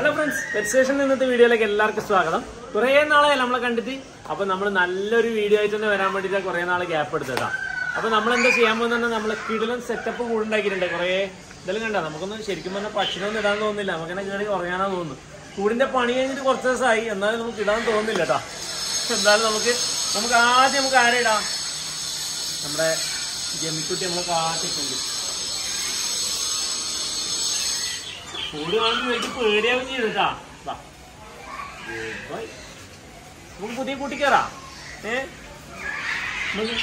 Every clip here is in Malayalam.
ഹലോ ഫ്രണ്ട്സ് പെറ്റ് സ്റ്റേഷനിൽ ഇന്നത്തെ വീഡിയോയിലേക്ക് എല്ലാവർക്കും സ്വാഗതം കുറേ നാളെ നമ്മളെ കണ്ടിട്ട് അപ്പൊ നമ്മൾ നല്ലൊരു വീഡിയോ ആയിട്ട് തന്നെ വരാൻ വേണ്ടിയിട്ട് കുറേ നാൾ ഗ്യാപ്പ് എടുത്തതാ അപ്പൊ നമ്മൾ എന്താ ചെയ്യാൻ പോകുന്ന നമ്മൾ കിടിലൻ സെറ്റപ്പ് കൂടുണ്ടാക്കിയിട്ടുണ്ട് കുറേ ഇതെല്ലാം കണ്ട നമുക്കൊന്നും ശരിക്കും പറഞ്ഞാൽ ഭക്ഷണമൊന്നും ഇടാൻ തോന്നുന്നില്ല നമുക്കെന്നെ കയറി കുറയാനാ തോന്നുന്നു കൂടിന്റെ പണി കഴിഞ്ഞിട്ട് കുറച്ച് ദിവസമായി എന്നാലും നമുക്ക് ഇടാൻ തോന്നുന്നില്ല കേട്ടോ എന്തായാലും നമുക്ക് നമുക്ക് ആദ്യം നമുക്ക് ആരെ ഇടാം നമ്മുടെ ജമിക്കുട്ടി നമ്മളെ കാട്ടിട്ടുണ്ട് കൂട് കാണുമ്പോൾ എനിക്ക് പേടിയാവും ചെയ്തിട്ടാ വാ. Good boy. നമുക്ക് പുതിയ കൂട്ടി കയറാ ഏ നമുക്ക്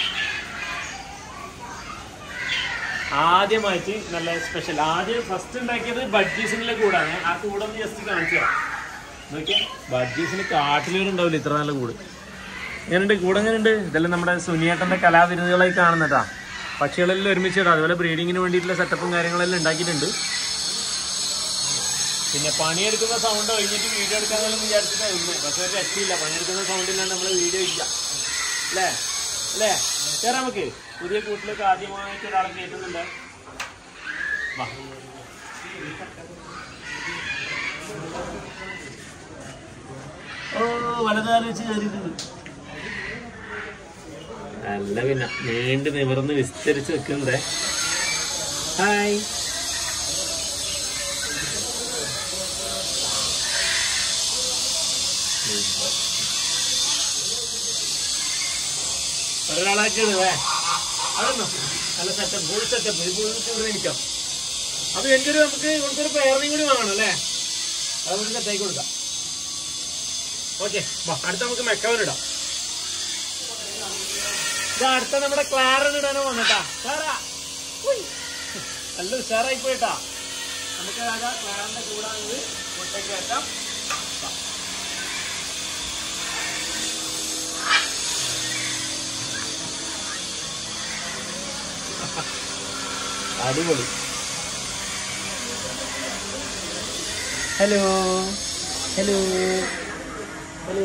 ആദ്യമായിട്ട് നല്ല സ്പെഷ്യൽ ആദ്യം ഫസ്റ്റ് ഉണ്ടാക്കിയത് ബഡ്ജീസിന്റെ കൂടാണ് ആ കൂടൊന്ന് ജസ്റ്റ് കാണിച്ചു തരാം നോക്കിയാ ബഡ്ജീസിന് കാട്ടിലൂരുണ്ടാവില്ല ഇത്ര നല്ല കൂട് എങ്ങനെയുണ്ട് കൂടെ എങ്ങനെയുണ്ട് ഇതെല്ലാം നമ്മുടെ സുനിയേട്ടന്റെ കലാവിരുന്നുകളായി കാണുന്നതാ പക്ഷികളെല്ലാം ഒരുമിച്ചിടാം അതുപോലെ ബ്രീഡിങ്ങിന് വേണ്ടിയിട്ടുള്ള സെറ്റപ്പും കാര്യങ്ങളെല്ലാം ഉണ്ടാക്കിയിട്ടുണ്ട് പിന്നെ പണിയെടുക്കുന്ന സൗണ്ട് കഴിഞ്ഞിട്ട് വീഡിയോ എടുക്കാന്നെല്ലാം വിചാരിച്ചിട്ടായിരുന്നു പക്ഷെ ഒരു രക്ഷയില്ല പണിയെടുക്കുന്ന സൗണ്ടിലാണ് നമ്മൾ വീഡിയോ ഇല്ല അല്ലേ അല്ലേ കയറാം നമുക്ക് പുതിയ കൂട്ടിലേക്ക് ആദ്യമായിട്ട് ഒരാളെ കയറ്റുന്നുണ്ട് വാ ഓ വലതുകാലം വെച്ച് കയറിയിട്ടുണ്ട് അല്ല പിന്നെ നീണ്ട് നിവർന്ന് വിസ്തരിച്ച് വെക്കുന്നതേ ഹായ് ഒരാളാക്കിയത് വേ അതൊന്നോ നല്ല സെറ്റപ്പ് ഫുൾ സെറ്റപ്പ് ഇത് ഫുൾ കൂടുതലിരിക്കാം അപ്പൊ എനിക്കൊരു നമുക്ക് ഇവിടുത്തെ പെയറിനും കൂടി വാങ്ങണം അല്ലേ അത് നമുക്ക് സെറ്റാക്കി കൊടുക്കാം ഓക്കെ അടുത്ത നമുക്ക് മെക്കവൻ ഇടാം ഇത് അടുത്ത നമ്മുടെ ക്ലാരൻ ഇടാനോ വന്നിട്ടാ ക്ലാര ഉയ്. നല്ല ഉഷാറായി പോയിട്ടാ നമുക്ക് അതാ ക്ലാരന്റെ കൂടാണെങ്കിൽ മുട്ടയ്ക്ക് വെക്കാം വാ. അടിപൊളി ഹലോ ഹലോ ഹലോ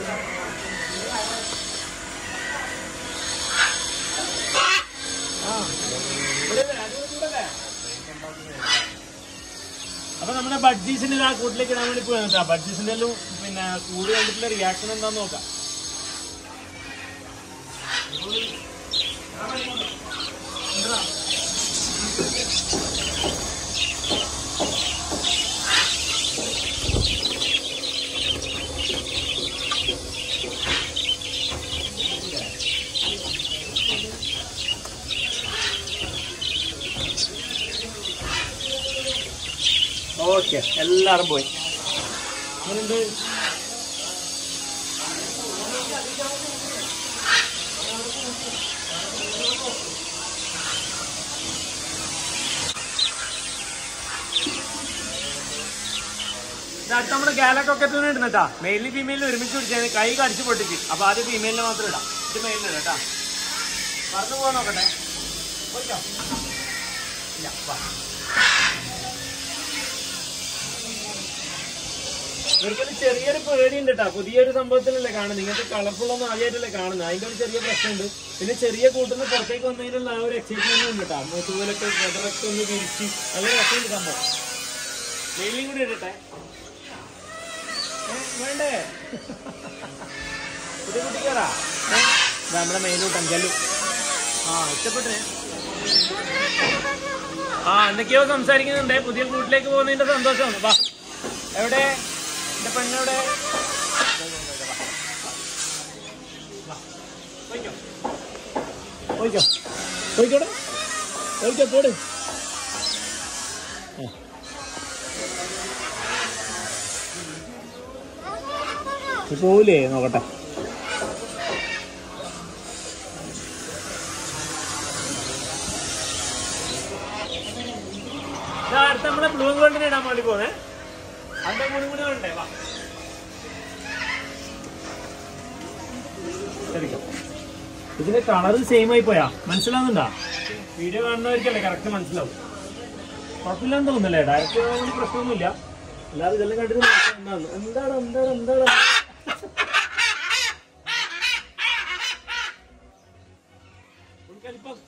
അപ്പൊ നമ്മുടെ ബഡ്ജീസിന്റെ ആ കൂട്ടിലേക്ക് ഇടാൻ വേണ്ടി പോയി ബഡ്ജീസിന്റെ എല്ലാം പിന്നെ കൂട് കണ്ടിട്ടുള്ള റിയാക്ഷൻ എന്താന്ന് നോക്കാം ഓക്കെ എല്ലാരും പോയി എങ്ങനെയുണ്ട് അടുത്ത നമ്മുടെ ഗാലക്കൊക്കത്തിന് ഇടുന്നട്ടാ മെയിലിന് ഫീമെയിലിന് ഒരുമിച്ച് പിടിച്ചാൽ കൈ കടിച്ച് പൊട്ടിച്ച് അപ്പൊ ആദ്യം ഫീമെയിലിന് മാത്രം ഇടാം ഇത് മെയിലിന് കേട്ടാ പറഞ്ഞു പോകാൻ നോക്കട്ടെ പോയിക്കോ ഇല്ല വാ ഇവർക്കൊരു ചെറിയൊരു പേടിയുണ്ട് കേട്ടോ പുതിയൊരു സംഭവത്തിലല്ലേ കാണുന്നത് നിങ്ങൾക്ക് കളർഫുൾ ഒന്നും ആദ്യമായിട്ടല്ലേ കാണുന്നത് അതിന്റെ ഒരു ചെറിയ പ്രശ്നമുണ്ട് പിന്നെ ചെറിയ കൂട്ടുന്ന പുറത്തേക്ക് വന്നതിനുള്ള ആ ഒരു എക്സൈറ്റ്മെന്റ് ഉണ്ട് കേട്ടോ തൂവലൊക്കെ വെതറൊക്കെ ഒന്ന് വിരിച്ച് നല്ല രസമുണ്ട് സംഭവം വെയിലും കൂടി ഇടട്ടെ ഏ, വേണ്ടേ ഇത് കുട്ടിക്കാറാ നമ്മുടെ മെയിൻ കൂട്ടം ജല്ലു ആ ഇഷ്ടപ്പെട്ടേ ആ എന്തൊക്കെയോ സംസാരിക്കുന്നുണ്ട് പുതിയ കൂട്ടിലേക്ക് പോകുന്നതിന്റെ സന്തോഷം വാ എവിടെ എന്റെ പെണ്ണെവിടെ പോയിക്കോ പോയിക്കോ പോയിക്കോടെ പോയിക്കോ പോട് ആ. നീ പോവില്ലേ നോക്കട്ടെ ഇതാ അടുത്ത നമ്മളെ ബ്ലൂ ഗോൾഡിന് ഇടാൻ വേണ്ടി പോന്നെ അതിന്റെ കൂടി കൂടി വേണ്ടേ വാ ശരിക്കും ഇതിന്റെ കളറ് സെയിം ആയി പോയാ മനസ്സിലാവുന്നുണ്ടാ വീഡിയോ കാണുന്നവർക്കല്ലേ കറക്റ്റ് മനസ്സിലാവും കുഴപ്പമില്ലാന്ന് തോന്നുന്നല്ലേ ഡയറക്റ്റ് വേണ്ടി പ്രശ്നമൊന്നുമില്ല എല്ലാവരും ഇതെല്ലാം കണ്ടിട്ട് നോക്കാം എന്താണ് എന്താണ് എന്താണ് എന്താണ് ഉൾക്കലിപ്പം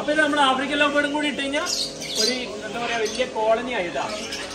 അപ്പൊ ഇത് നമ്മൾ ആഫ്രിക്കൻ ലവ് ബേർഡും കൂടി ഇട്ട് കഴിഞ്ഞാൽ ഒരു എന്താ പറയാ വലിയ കോളനി ആയിട്ടാ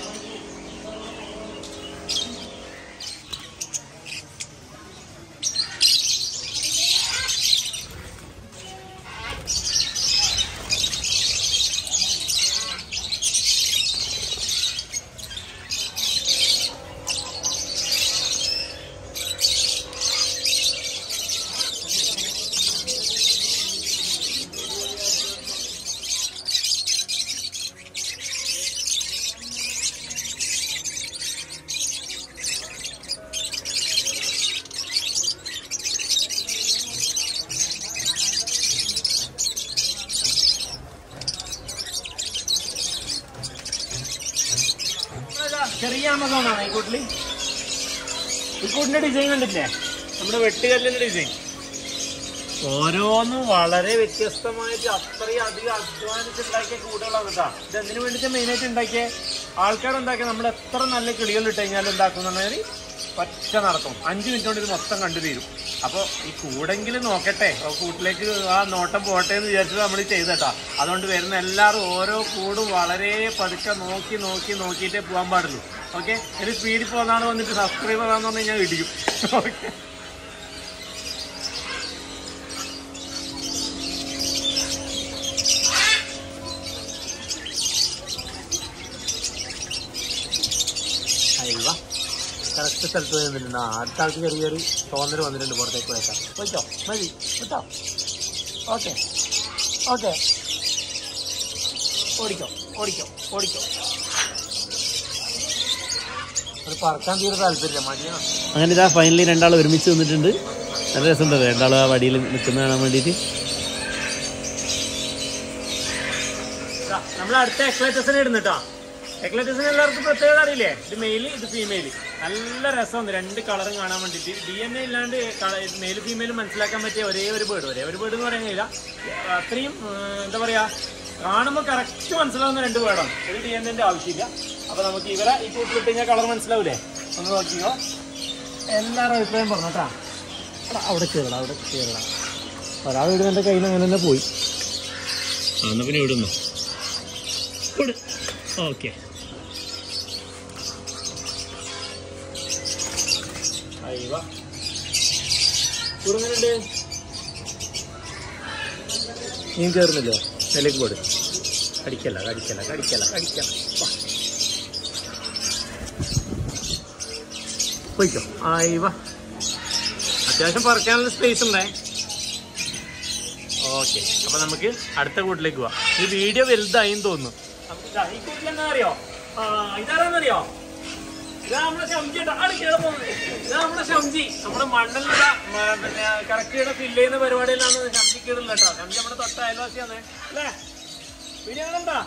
ഇതാ, ചെറിയ ആമസോൺ ആണ് ഈ കൂട്ടില് ഈ കൂട്ടിന്റെ ഡിസൈൻ കണ്ടില്ലേ നമ്മുടെ വെട്ടുകല്ലിന്റെ ഡിസൈൻ ഓരോന്നും വളരെ വ്യത്യസ്തമായിട്ട് അത്രയും അധികം അധ്വാനിച്ചുണ്ടാക്കിയ കൂടുകളാണ് കേട്ടോ ഇത് എന്തിനു വേണ്ടിയിട്ട് മെയിനായിട്ട് ഉണ്ടാക്കിയ ആൾക്കാർ ഉണ്ടാക്കിയ നമ്മൾ എത്ര നല്ല കിളികൾ ഇട്ട് കഴിഞ്ഞാൽ ഉണ്ടാക്കുന്നുണ്ടെങ്കിൽ ഒറ്റ നടത്തും അഞ്ച് മിനിറ്റ് കൊണ്ട് ഇത് മൊത്തം കണ്ടു തീരും അപ്പോൾ ഈ കൂടെങ്കിലും നോക്കട്ടെ ആ കൂട്ടിലേക്ക് ആ നോട്ടം പോട്ടെ എന്ന് വിചാരിച്ചത് നമ്മൾ ചെയ്തേട്ടാ അതുകൊണ്ട് വരുന്ന എല്ലാവരും ഓരോ കൂടും വളരെ പതുക്കെ നോക്കി നോക്കി നോക്കിയിട്ടേ പോകാൻ പാടുള്ളൂ ഓക്കെ ഒരു സ്പീഡിൽ പോകുന്നതാണ് വന്നിട്ട് സബ്സ്ക്രൈബ് ആകാന്ന് പറഞ്ഞാൽ ഞാൻ ഇടിക്കും ഓക്കെ അയൽവ കറക്റ്റ് സ്ഥലത്ത് നിന്നിട്ടുണ്ട് അടുത്ത ആൾക്ക് ചെറിയൊരു തോന്നൽ വന്നിട്ടുണ്ട് പുറത്തേക്ക് പോയേക്കാം പോയിക്കോ മതി കേട്ടോ ഓക്കെ ഓക്കെ ഓടിക്കോ ഓടിക്കോ ഓടിക്കോ അത് പറക്കാൻ തീരെ താല്പര്യമില്ല മടിയാണ് അങ്ങനെ ഇതാ ഫൈനലി രണ്ടാൾ ഒരുമിച്ച് നിന്നിട്ടുണ്ട് നല്ല രസമുണ്ട് രണ്ടാൾ ആ വടിയിൽ നിൽക്കുന്ന കാണാൻ വേണ്ടിയിട്ട് നമ്മൾ അടുത്ത എക്ലൈറ്റസിനെ ഇടുന്നിട്ടാ എക്ലൈറ്റസിന് എല്ലാവർക്കും പ്രത്യേകത അറിയില്ലേ ഇത് മെയില് ഇത് ഫീമെയില് നല്ല രസമുണ്ട് രണ്ട് കളറും കാണാൻ വേണ്ടിയിട്ട് ഡി എൻ എ ഇല്ലാണ്ട് മെയിലും ഫീമെയിലും മനസ്സിലാക്കാൻ പറ്റിയ ഒരേ ഒരു ബേർഡ് ഒരേ ഒരു ബേർഡ് എന്ന് പറയാൻ കഴിയില്ല അത്രയും ഉം, എന്താ പറയാ കാണുമ്പോൾ കറക്റ്റ് മനസ്സിലാവുന്ന രണ്ട് ബേർഡാണ് ഒരു ഡി എൻ എന്റെ ആവശ്യമില്ല അപ്പൊ നമുക്ക് ഇവരെ ഈ കൂട്ടിലിട്ട് കഴിഞ്ഞാൽ കളർ മനസ്സിലാവൂലേ ഒന്ന് നോക്കിയോ എല്ലാവരും അഭിപ്രായം പറഞ്ഞോട്ടാ എടാ, അവിടെ കയറണം അവിടെ കയറണം ഒരാൾ ഇവിടെ എൻ്റെ കയ്യിൽ നിന്ന് അങ്ങനെ തന്നെ പോയി എന്നാ പിന്നെ ഇടുന്നു ഓക്കെ അയ്യവ കുറുങ്ങനുണ്ട് നീ കയറുന്നില്ലോ അതിലേക്ക് പോട് കടിക്കല്ല കടിക്കല്ല കടിക്കല്ല കടിക്കല്ല വാ. പോയിക്കോ അയ്യവ അത്യാവശ്യം പറക്കാനുള്ള സ്പേസ് ഉണ്ടേ ഓക്കെ അപ്പൊ നമുക്ക് അടുത്ത കൂട്ടിലേക്ക് പോവാം ഈ വീഡിയോ വലുതായിന്ന് തോന്നുന്നു നമുക്ക് ഇതാ, ഈ കൂട്ടിൽ എന്താ അറിയോ ആ ഇതാരാന്നറിയോ ഇതാ നമ്മുടെ ശംജി കേട്ടോ ആണ് കേള പോകുന്നത് ഇതാ നമ്മുടെ ശംജി നമ്മുടെ മണ്ണിലുള്ള പിന്നെ കറക്റ്റ് ചെയ്യണ ഫില്ല് ചെയ്യുന്ന പരിപാടിയിലാണ് ശംജി കീടുള്ളത് കേട്ടോ ശംജി നമ്മുടെ തൊട്ട അയൽവാസിയാണ് അല്ലേ വീഡിയോ കണ്ടാ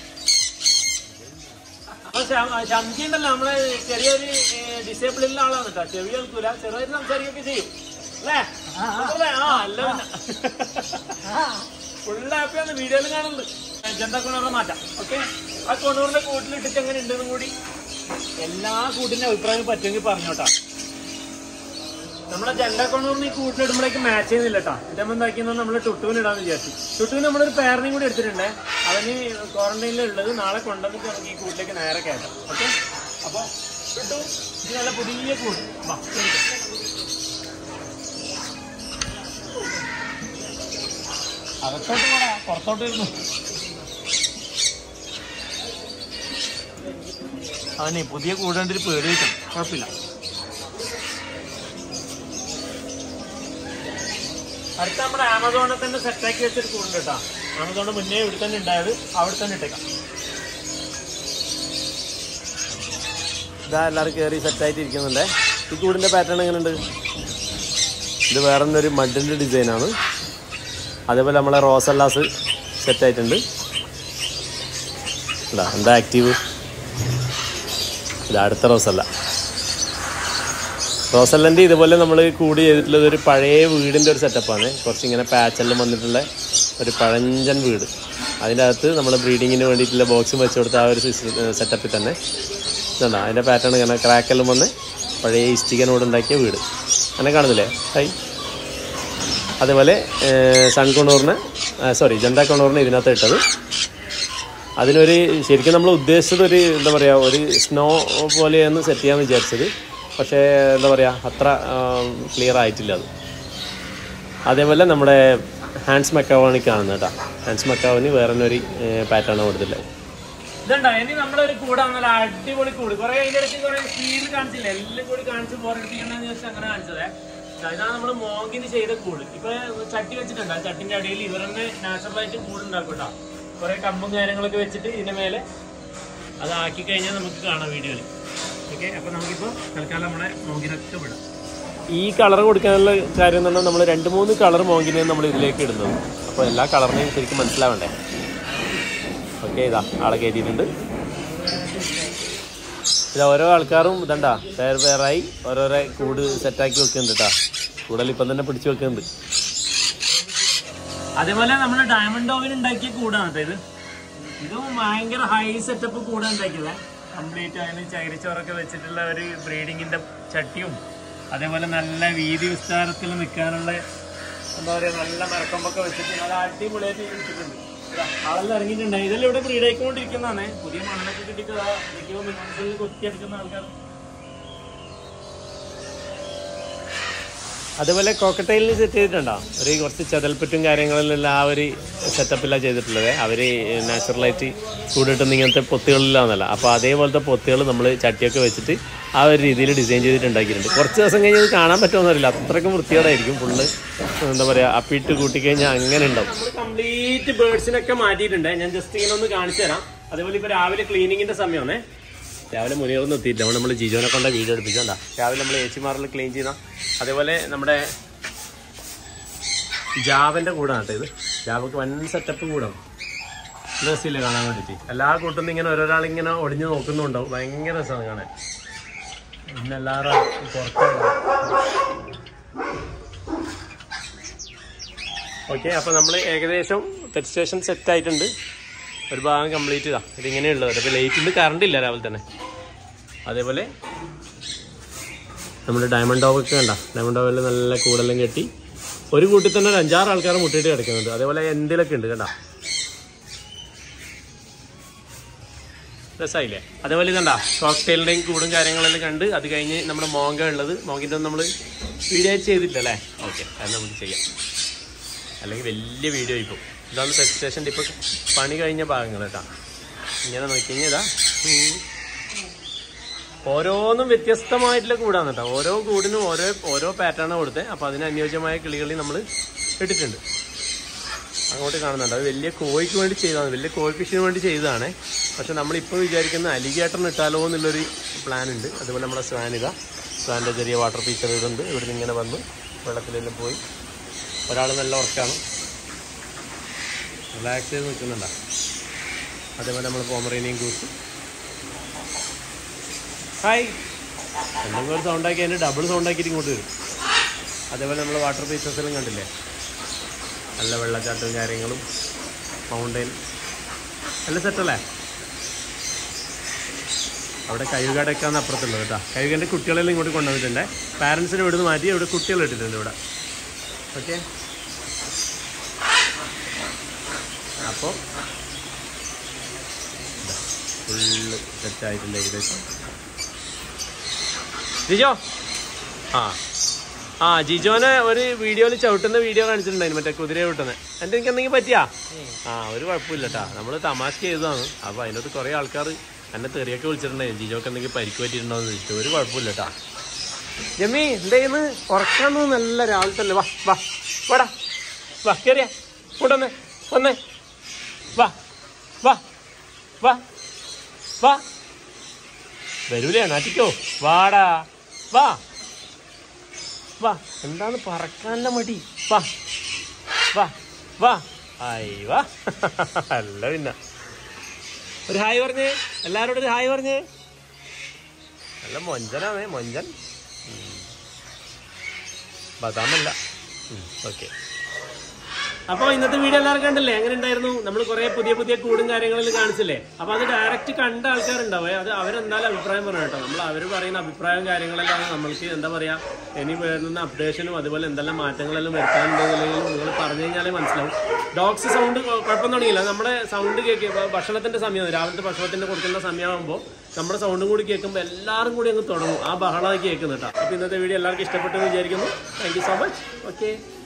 ശംജി ഉണ്ടല്ലോ നമ്മളെ ചെറിയൊരു ഡിസേബിളിലുള്ള ആളാണ് കേട്ടോ ചെവി കേൾക്കൂല ചെറുതായിട്ട് സംസാരിക്കുകയൊക്കെ ചെയ്യും അല്ലേ അല്ലേ? ആ അല്ല ഫുൾ ഹാപ്പിയാണ് വീഡിയോയിൽ കാണുന്നത് ജനതാ കൊണ്ടൂറിനെ മാറ്റാം ഓക്കെ ആ കൊണ്ടൂറിന്റെ കൂട്ടിലിട്ടിട്ട് എങ്ങനെ ഉണ്ടെന്നും കൂടി എല്ലാ കൂട്ടിന്റെ അഭിപ്രായം പറ്റുമെങ്കിൽ പറഞ്ഞോട്ടാ നമ്മളെ ജെണ്ട കൊണ്ടൂറിന് ഈ കൂട്ടിലിടുമ്പോഴേക്ക് മാച്ച് ചെയ്യുന്നില്ല കേട്ടോ ഇതമ്മ എന്താക്കിയെന്ന് നമ്മൾ ടുട്ടുവിന് ഇടാന്ന് വിചാരിച്ചു ടുട്ടുവിന് നമ്മളൊരു പേരനെയും കൂടി എടുത്തിട്ടുണ്ടേ അവന് ക്വാറന്റൈനിൽ ഉള്ളത് നാളെ കൊണ്ടുവന്നിട്ട് നമുക്ക് ഈ കൂട്ടിലേക്ക് നേരെ കയറ്റാം ഓക്കെ അപ്പൊ ടുട്ടു ഇത് നല്ല പുതിയ കൂട് വാ കേറിക്കോ. അകത്തോട്ട് പോടാ പുറത്തോട്ട് ഇരുന്നു അവനെ പുതിയ കൂടേണ്ടൊരു പേടി വെക്കണം കുഴപ്പമില്ല അടുത്ത നമ്മുടെ ആമസോണിൽ തന്നെ സെറ്റാക്കി വെച്ചൊരു കൂടുണ്ട് കേട്ടോ ആമസോണിന് മുന്നേ ഇവിടെ തന്നെ ഉണ്ടായത് അവിടെ തന്നെ ഇട്ടേക്കാം ഇതാ എല്ലാവരും കയറി സെറ്റായിട്ട് ഇരിക്കുന്നുണ്ടേ ഈ കൂടിൻ്റെ പാറ്റേൺ എങ്ങനെയുണ്ട് ഇത് വേറെ ഒരു മഡിൻ്റെ ഡിസൈനാണ് അതേപോലെ നമ്മളെ റോസല്ലാസ് സെറ്റായിട്ടുണ്ട് ഇതാ എന്താ ആക്റ്റീവ് ഇത് അടുത്ത റോസല്ല റോസല്ലൻ്റെ ഇതുപോലെ നമ്മൾ കൂടി ചെയ്തിട്ടുള്ളത് ഒരു പഴയ വീടിൻ്റെ ഒരു സെറ്റപ്പാണ് കുറച്ച് ഇങ്ങനെ പാച്ചെല്ലാം വന്നിട്ടുള്ള ഒരു പഴഞ്ചൻ വീട് അതിൻ്റെ അകത്ത് നമ്മൾ ബ്രീഡിങ്ങിന് വേണ്ടിയിട്ടുള്ള ബോക്സും വെച്ച് കൊടുത്ത ആ ഒരു സെറ്റപ്പിൽ തന്നെ ഇതുണ്ടോ അതിൻ്റെ പാറ്റേൺ ഇങ്ങനെ ക്രാക്കെല്ലാം വന്ന് പഴയ ഇഷ്ടികനോട് ഉണ്ടാക്കിയ വീട് അങ്ങനെ കാണുന്നില്ലേ ഹൈ അതേപോലെ സൺ കൊണൂറിന് സോറി ജന്ത കൊണൂറിന് ഇതിനകത്ത് ഇട്ടത് അതിനൊരു ശരിക്കും നമ്മൾ ഉദ്ദേശിച്ചത് ഒരു എന്താ പറയുക ഒരു സ്നോ പോലെയാണ് സെറ്റ് ചെയ്യാമെന്ന് വിചാരിച്ചത് പക്ഷേ എന്താ പറയുക അത്ര ക്ലിയർ ആയിട്ടില്ല അത് അതേപോലെ നമ്മുടെ ഹാൻഡ്സ് മെക്കാവാണ് കാണുന്നത് കേട്ടോ ഹാൻഡ്സ് മെക്കാവിന് വേറെ ഒരു പാറ്റേൺ കൊടുത്തില്ല ഇതുണ്ടോ ഇനി നമ്മളൊരു കൂടാണ് നല്ല അടിപൊളി കൂട് കുറെ അതിന്റെ ഇടയ്ക്ക് കുറെ സ്പീഡിൽ കാണിച്ചില്ല എല്ലാം കൂടി കാണിച്ച് ബോറടിപ്പിക്കണ്ടെന്ന് ചോദിച്ചാൽ അങ്ങനെ കാണിച്ചതേ ഇതാണ് നമ്മൾ മോങ്കിന് ചെയ്ത കൂട് ഇപ്പൊ ചട്ടി വെച്ചിട്ടുണ്ട് ആ ചട്ടിന്റെ അടിയിൽ ഇവർ തന്നെ നാച്ചുറലായിട്ട് കൂട് ഉണ്ടാക്കും കേട്ടോ കുറെ കമ്പും കാര്യങ്ങളൊക്കെ വെച്ചിട്ട് ഇതിന്റെ മേലെ അത് ആക്കി കഴിഞ്ഞാൽ നമുക്ക് കാണാം വീഡിയോയിൽ ഓക്കെ അപ്പൊ നമുക്കിപ്പോ തൽക്കാലം നമ്മളെ മോങ്കിനൊക്കെ വിടാം ഈ കളർ കൊടുക്കാനുള്ള കാര്യം എന്ന് പറഞ്ഞാൽ നമ്മൾ രണ്ട് മൂന്ന് കളർ മോങ്കിനെ നമ്മൾ ഇതിലേക്ക് ഇടുന്നത് അപ്പോൾ എല്ലാ കളറിനെയും ശരിക്കും മനസ്സിലാവണ്ടേ ഓക്കെ ഇതാ ആളെ കയറ്റിയിട്ടുണ്ട് ഇത് ഓരോ ആൾക്കാരും ഇതണ്ടാ വേറെ വേറായി ഓരോരോ കൂട് സെറ്റാക്കി വെക്കുന്നുണ്ട് കേട്ടാ കൂടുതൽ ഇപ്പം തന്നെ പിടിച്ചു വെക്കുന്നുണ്ട് അതേപോലെ നമ്മൾ ഡയമണ്ട് ഓവൻ ഉണ്ടാക്കിയ കൂടാണ് കേട്ടോ ഇത് ഇതും ഭയങ്കര ഹൈ സെറ്റപ്പ് കൂടാണ് ഉണ്ടാക്കിയത് കംപ്ലീറ്റ് അതിന് ചകിരിച്ചോറൊക്കെ വെച്ചിട്ടുള്ള ഒരു ബ്രീഡിങ്ങിന്റെ ചട്ടിയും അതേപോലെ നല്ല വീതി വിസ്താരത്തിൽ നിൽക്കാനുള്ള എന്താ പറയുക നല്ല മരക്കൊമ്പൊക്കെ വെച്ചിട്ട് നല്ല അടിപൊളിയായിട്ട് ഇട്ടിട്ടുണ്ട് ഇതാ, ആളെല്ലാം ഇറങ്ങിയിട്ടുണ്ട് ഇതെല്ലാം ഇവിടെ ബ്രീഡ് ആയിക്കൊണ്ടിരിക്കുന്നതാണ് പുതിയ മണ്ണൊക്കെ കിട്ടിയിട്ട് ആ എനിക്ക് മനസ്സിൽ കൊത്തിയെടുക്കുന്ന ആൾക്കാർ അതേപോലെ കോക്കട്ടൈലിന് സെറ്റ് ചെയ്തിട്ടുണ്ടോ ഒരു കുറച്ച് ചതൽപ്പറ്റും കാര്യങ്ങളിലെല്ലാം ആ ഒരു സെറ്റപ്പിലാണ് ചെയ്തിട്ടുള്ളത് അവർ നാച്ചുറലായിട്ട് കൂടിട്ടുന്ന ഇങ്ങനത്തെ പൊത്തുകളിലാണെന്നല്ല അപ്പോൾ അതേപോലത്തെ പൊത്തുകൾ നമ്മൾ ചട്ടിയൊക്കെ വെച്ചിട്ട് ആ ഒരു രീതിയിൽ ഡിസൈൻ ചെയ്തിട്ട് ഉണ്ടാക്കിയിട്ടുണ്ട് കുറച്ച് ദിവസം കഴിഞ്ഞ് ഇത് കാണാൻ പറ്റുമെന്നറിയില്ല അത്രയ്ക്കും വൃത്തിയോടായിരിക്കും ഫുള്ള് എന്താ പറയുക അപ്പിട്ട് കൂട്ടിക്കഴിഞ്ഞാൽ അങ്ങനെ ഉണ്ടാവും നമ്മൾ കംപ്ലീറ്റ് ബേർഡ്സിനൊക്കെ മാറ്റിയിട്ടുണ്ട് ഞാൻ ജസ്റ്റ് ഇങ്ങനെ ഒന്ന് കാണിച്ചു തരാം അതേപോലെ ഇപ്പൊ രാവിലെ ക്ലീനിങ്ങിന്റെ സമയമാണേ രാവിലെ മുനിയൊന്നും എത്തിയില്ല നമ്മൾ നമ്മൾ ജിജോനെ കൊണ്ട് വീഡിയോ എടുപ്പിച്ചോണ്ടാ രാവിലെ നമ്മൾ ഏച്ചിമാറിൽ ക്ലീൻ ചെയ്യുന്ന അതേപോലെ നമ്മുടെ ജാവന്റെ കൂടാണ് കേട്ടോ ഇത് ജാവക്ക് വൻ സെറ്റപ്പ് കൂടാണ് രസമില്ല കാണാൻ വേണ്ടിയിട്ട് എല്ലാ കൂട്ടും ഇങ്ങനെ ഓരോരാൾ ഇങ്ങനെ ഒടിഞ്ഞു നോക്കുന്നുണ്ടാവും ഭയങ്കര രസമാണ് കാണാൻ പിന്നെ എല്ലാവരും പുറത്തുണ്ട് ഓക്കെ അപ്പോൾ നമ്മൾ ഏകദേശം പെറ്റ് സ്റ്റേഷൻ സെറ്റ് ആയിട്ടുണ്ട് ഒരു ഭാഗം കംപ്ലീറ്റ് ചെയ്താ ഇതിങ്ങനെയുള്ളത് അപ്പോൾ ലൈറ്റിൽ കറണ്ട് ഇല്ല രാവിലെ തന്നെ അതേപോലെ നമ്മുടെ ഡയമണ്ട് ഡോവൊക്കെ കണ്ട ഡയമണ്ട് ഡോവിൽ നല്ല കൂടെല്ലാം കെട്ടി ഒരു കൂട്ടിൽ തന്നെ ഒരു അഞ്ചാറ് ആൾക്കാർ മുട്ടിയിട്ട് കിടക്കുന്നുണ്ട് അതേപോലെ എന്തിലൊക്കെ ഉണ്ട് കണ്ട രസമായില്ലേ അതേപോലെ ഇതണ്ട കോക്ടെയിലിൻ്റെയും കൂടും കാര്യങ്ങളെല്ലാം കണ്ട് അത് കഴിഞ്ഞ് നമ്മുടെ മോങ്ക ഉള്ളത് മോങ്കിൻ്റെ നമ്മൾ വീഡിയോ ചെയ്തിട്ടില്ല അല്ലേ ഓക്കെ അത് നമുക്ക് ചെയ്യാം അല്ലെങ്കിൽ വലിയ വീഡിയോ ഇപ്പോൾ ഇതാണ് പെറ്റ് സ്റ്റേഷൻ്റെ ഇപ്പോൾ പണി കഴിഞ്ഞ ഭാഗങ്ങൾ കേട്ടോ ഇങ്ങനെ നോക്കി കഴിഞ്ഞാൽ ഇതാ ഉം. ഓരോന്നും വ്യത്യസ്തമായിട്ടുള്ള കൂടാണ് കേട്ടോ ഓരോ കൂടിനും ഓരോ ഓരോ പാറ്റേണാണ് കൊടുത്തത് അപ്പോൾ അതിന് അനുയോജ്യമായ കിളികളി നമ്മൾ ഇട്ടിട്ടുണ്ട് അങ്ങോട്ട് കാണുന്നുണ്ട് അത് വലിയ കോഴിക്ക് വേണ്ടി ചെയ്തതാണ് വലിയ കോഴി ഫിഷിന് വേണ്ടി ചെയ്തതാണ് പക്ഷെ നമ്മളിപ്പോൾ വിചാരിക്കുന്ന അലിഗേറ്ററിന് ഇട്ടാലോ എന്നുള്ളൊരു പ്ലാൻ ഉണ്ട് അതുപോലെ നമ്മുടെ സ്വാനിത സ്വാൻ്റെ ചെറിയ വാട്ടർ ഫീച്ചർ ഇടുന്നുണ്ട് ഇവിടുന്ന് ഇങ്ങനെ വന്ന് വെള്ളത്തിലെല്ലാം പോയി ഒരാൾ നല്ല ഉറക്കാണ് റിലാക്സ് ചെയ്ത് നിൽക്കുന്നുണ്ടോ അതേപോലെ നമ്മൾ പോമറേനിയും കൂസ് ഹായ് എന്തെങ്കിലും ഒരു സൗണ്ടാക്കി അതിൻ്റെ ഡബിൾ സൗണ്ടാക്കിയിട്ട് ഇങ്ങോട്ട് വരും അതേപോലെ നമ്മൾ വാട്ടർ ഫീച്ചേഴ്സിലും കണ്ടില്ലേ നല്ല വെള്ളച്ചാട്ടവും കാര്യങ്ങളും മൗണ്ടൈൻ നല്ല സെറ്റല്ലേ അവിടെ കഴുകടക്കാന്ന് അപ്പുറത്തുള്ളത് കേട്ടോ കഴുകൻ്റെ കുട്ടികളെല്ലാം ഇങ്ങോട്ട് കൊണ്ടുവന്നിട്ടുണ്ട് പാരൻസിനെ ഇവിടുന്ന് മാറ്റി ഇവിടെ കുട്ടികൾ ഇട്ടിട്ടുണ്ട് ഇവിടെ ഓക്കെ അപ്പോൾ ഫുള്ള് സെറ്റായിട്ടുണ്ട് ഏകദേശം ജിജോ ആ ആ ജിജോനെ ഒരു വീഡിയോയിൽ ചവിട്ടുന്ന വീഡിയോ കാണിച്ചിട്ടുണ്ടായിരുന്നു മറ്റേ കുതിര ചവിട്ടുന്നത് എൻ്റെ എനിക്ക് എന്തെങ്കിലും പറ്റിയാ ആ ഒരു കുഴപ്പമില്ല കേട്ടാ നമ്മൾ തമാശ ചെയ്തതാണ് അപ്പോൾ അതിനകത്ത് കുറേ ആൾക്കാർ എന്നെ തെറിയൊക്കെ വിളിച്ചിട്ടുണ്ടായിരുന്നു ജിജോക്ക് എന്തെങ്കിലും പരിക്ക് പറ്റിയിട്ടുണ്ടോ എന്ന് ചോദിച്ചു ഒരു കുഴപ്പമില്ല കേട്ടാ ജമ്മി എന്തേന്ന് ഉറക്കാൻ നല്ല രാവിലെ തന്നെ വാ വാ വാടാ വാ കയറിയ കൊണ്ടുവന്നേ വന്നേ വാ വാ വാ വാ വരൂലേ നാട്ടിക്കോ വാടാ വാ വാ എന്താണ് പറക്കാനുള്ള മടി വാ വാ വാ ഹായ് വാ അല്ല പിന്നെ ഒരു ഹായ് പറഞ്ഞേ എല്ലാവരോടും ഒരു ഹായ് പറഞ്ഞേ നല്ല മൊഞ്ചനാണേ മൊഞ്ചൻ ഉം. ബദാമല്ല ഓക്കെ അപ്പോൾ ഇന്നത്തെ വീഡിയോ എല്ലാവർക്കും കണ്ടില്ലേ എങ്ങനെ ഉണ്ടായിരുന്നു നമ്മൾ കുറെ പുതിയ പുതിയ കൂടും കാര്യങ്ങളിൽ കാണിച്ചില്ലേ അപ്പോൾ അത് ഡയറക്റ്റ് കണ്ട ആൾക്കാരുണ്ടാവേ അത് അവരെന്തായാലും അഭിപ്രായം പറഞ്ഞു കേട്ടോ നമ്മൾ അവർ പറയുന്ന അഭിപ്രായം കാര്യങ്ങളെല്ലാം നമ്മൾക്ക് എന്താ പറയാ ഇനി വരുന്ന അപ്ഡേഷനും അതുപോലെ എന്തെല്ലാം മാറ്റങ്ങളെല്ലാം വരുത്താനുണ്ടെന്നുണ്ടെങ്കിൽ നിങ്ങൾ പറഞ്ഞു കഴിഞ്ഞാലേ മനസ്സിലാവും ഡോഗ്സ് സൗണ്ട് കുഴപ്പം തുടങ്ങിയില്ല നമ്മുടെ സൗണ്ട് കേൾക്കുക ഭക്ഷണത്തിന്റെ സമയം രാവിലത്തെ ഭക്ഷണത്തിന്റെ കൊടുക്കുന്ന സമയമാകുമ്പോൾ നമ്മുടെ സൗണ്ടും കൂടി കേൾക്കുമ്പോൾ എല്ലാവരും കൂടി അങ്ങ് തുടങ്ങും ആ ബഹളമായി കേൾക്കുന്നു കേട്ടോ അപ്പോൾ ഇന്നത്തെ വീഡിയോ എല്ലാവർക്കും ഇഷ്ടപ്പെട്ടു എന്ന് വിചാരിക്കുന്നു thank you so much okay